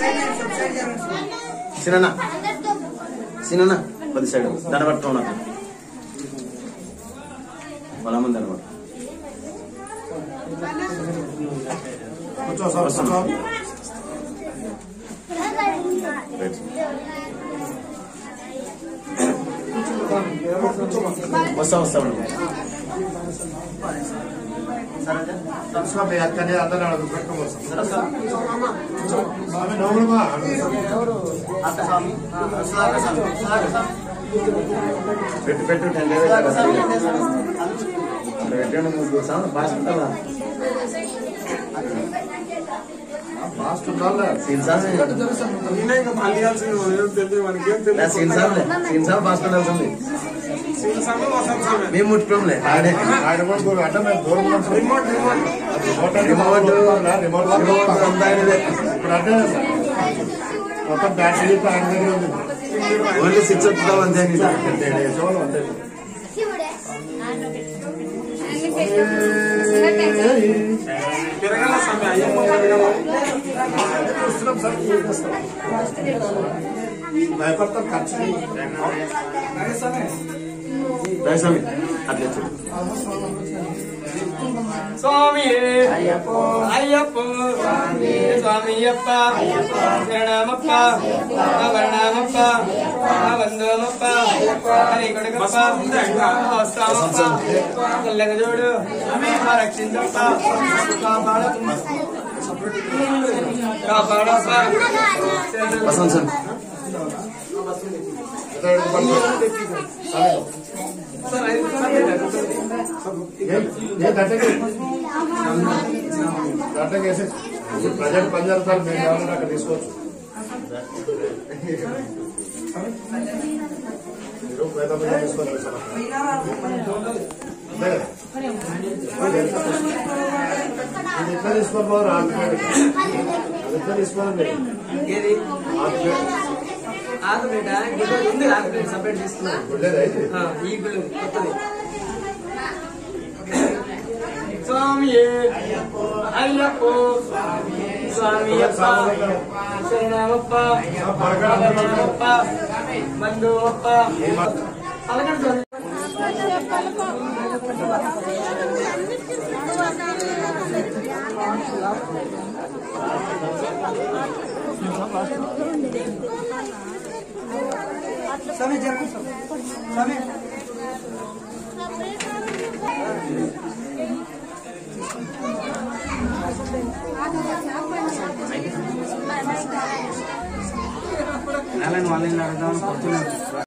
సినన్న సినన్న కొద్ది సైడ్ దండ పట్టుకోమన్నా వాళ్ళ ముందు దండ పట్టుకో కూర్చో సార్ కూర్చో వస్తా వస్తా ఉండు తెలుసుకో మీ అక్కనే అందరూ అడుగు పెట్టుకోవచ్చు స్వామి నవ్వుడుమా పెట్టు పెట్టు టెన్ డేస్ పెట్టండి మూడు సార్లు బాగా లాస్ట్ ఉండాలి సీన్ సార్ సీన్ సార్లే సీన్ సార్ బాగా ఉండాల్సింది మేము ముట్టుకోంలే ఆడే ఆయన కూడా దూరం అంటే మేము దూరం ఉన్నాం sir. Remote remote remote remote remote అంతా ఆయనదే. ఇప్పుడు అంటే మొత్తం బ్యాటరీ ఆయన దగ్గర ఉంది ఓన్లీ సిక్స్ వస్తుందాం అంతే నీ సార్. అంతే, నిజం అంతే. చూస్తున్నాం సార్ ఏం చేస్తాం? భయపడతాం ఖర్చు రైట్ స్వామి అట్లే చూడు స్వామి అయ్యప్ప స్వామియప్ప శరణమప్ప వర్ణమప్ప వందమప్ప హరి కొడుకప్ప వస్తామప్ప చల్లగ చూడు రక్షించప్ప కాపాడప్ప కాపాడప్ప వసంత్ సార్ గంటకేసి ప్రజెంట్ పని జరుగుతారు మేము ఎవరైనా అక్కడ తీసుకోవచ్చు మీరు పేద ప్రజలు తీసుకోవచ్చు సార్ అంతే కదా? ఇది ఎట్లా తీసుకోవాలి బాబు ఆల్టర్నేట్ అది ఎట్లా తీసుకోవాలి ఏది ఆల్టర్నేట్ ఆకుపేట ఉంది ఆకుపేట సపరేట్ తీసుకున్నాను ఉండేదా ఇది ఆ, ఈ గుళ్ళు కొత్తది స్వామి అయ్యప్ప స్వామి అప్ప శరణమప్ప అప్ప మందు అప్ప అలాగే స్వామి వాళ్ళని వాళ్ళని అడుగుదామని